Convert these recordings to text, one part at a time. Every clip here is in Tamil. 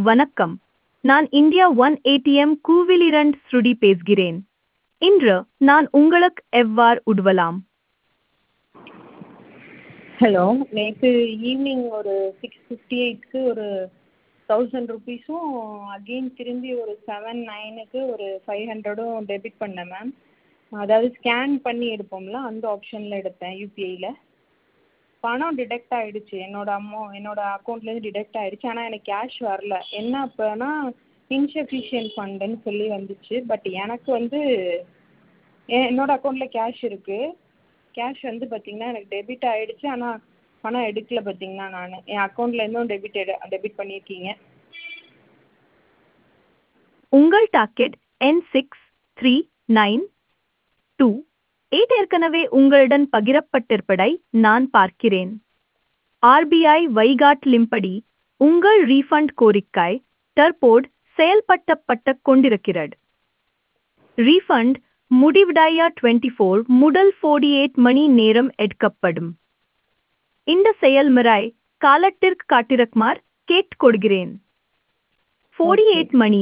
வணக்கம் நான் இந்தியா ஒன் ஏடிஎம் கூவிலிரண்ட் ஸ்ருடி பேசுகிறேன் இன்று நான் உங்களுக்கு எவ்வாறு உதவலாம் ஹலோ நேற்று ஈவினிங் ஒரு சிக்ஸ் ஃபிஃப்டி எயிட்க்கு ஒரு தௌசண்ட் ருபீஸும் அகெயின் திரும்பி ஒரு செவன் நைனுக்கு ஒரு ஃபைவ் ஹண்ட்ரடும் டெபிட் பண்ணேன் மேம் அதாவது ஸ்கேன் பண்ணி எடுப்போம்ல அந்த ஆப்ஷனில் எடுத்தேன் யூபிஐயில் பணம் டிடெக்ட் ஆகிடுச்சு என்னோட அமௌ என்னோட அக்கௌண்ட்லேருந்து டிடெக்ட் ஆகிடுச்சு ஆனால் எனக்கு கேஷ் வரல என்ன அப்போனா இன்சஃபிஷியன்ட் ஃபண்டுன்னு சொல்லி வந்துச்சு பட் எனக்கு வந்து எ- என்னோட அக்கௌண்ட்டில் கேஷ் இருக்குது கேஷ் வந்து பார்த்தீங்கன்னா எனக்கு டெபிட் ஆகிடுச்சு ஆனால் பணம் எடுக்கல பார்த்தீங்கன்னா நான் என் அக்கௌண்ட்லேருந்தும் டெபிட் எடு டெபிட் பண்ணியிருக்கீங்க உங்கள் டாக்கெட் என் six three nine two eight ஏற்கனவே உங்களுடன் பகிரப்பட்டிருப்பதை நான் பார்க்கிறேன் ஆர்பிஐ வைகாட்டிலிம்படி உங்கள் ரீஃபண்ட் கோரிக்கை தற்போது செயல்படுத்தப்பட்டு கொண்டிருக்கிறது ரீஃபண்ட் முடிவடைய டுவெண்ட்டி ஃபோர் முதல் ஃபோர்டி எயிட் மணி நேரம் எடுக்கப்படும் இந்த செயல்முறை காலத்திற்கு காட்டிருக்குமாறு கேட்டுக்கொள்கிறேன் ஃபோர்டி எயிட் மணி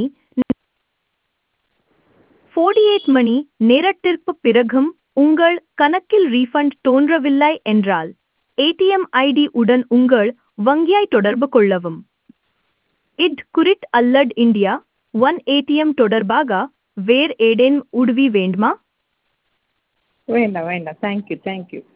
ஃபோர்டி எயிட் மணி நேரத்திற்கு பிறகும் உங்கள் கணக்கில் ரீஃபண்ட் தோன்றவில்லை என்றால் ஏடிஎம் ஐடி உடன் உங்கள் வங்கியை தொடர்பு கொள்ளவும் இட் குறிட் அல்லட் இந்தியா ஒன் ஏடிஎம் தொடர்பாக வேறு ஏதேனும் உதவி வேண்டுமா வேண்டாம் வேண்டாம் தேங்க்யூ தேங்க்யூ